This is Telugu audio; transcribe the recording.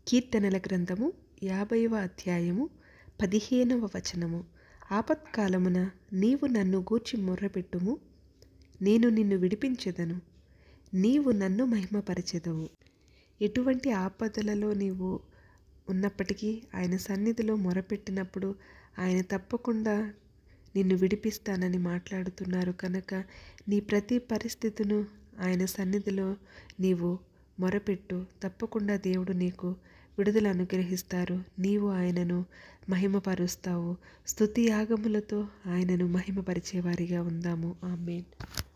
కీర్తనల గ్రంథము యాభైవ అధ్యాయము పదిహేనవ వచనము ఆపత్కాలమున నీవు నన్ను గూర్చి మొర్రపెట్టుము నేను నిన్ను విడిపించెదను నీవు నన్ను మహిమపరచెదవు ఎటువంటి ఆపదలలో నీవు ఉన్నప్పటికీ ఆయన సన్నిధిలో మొరపెట్టినప్పుడు ఆయన తప్పకుండా నిన్ను విడిపిస్తానని మాట్లాడుతున్నారు కనుక నీ ప్రతి పరిస్థితును ఆయన సన్నిధిలో నీవు మొరపెట్టు తప్పకుండా దేవుడు నీకు విడుదల అనుగ్రహిస్తారు నీవు ఆయనను మహిమపరుస్తావు స్తుతి యాగములతో ఆయనను మహిమపరిచేవారిగా ఉందాము ఆమెన్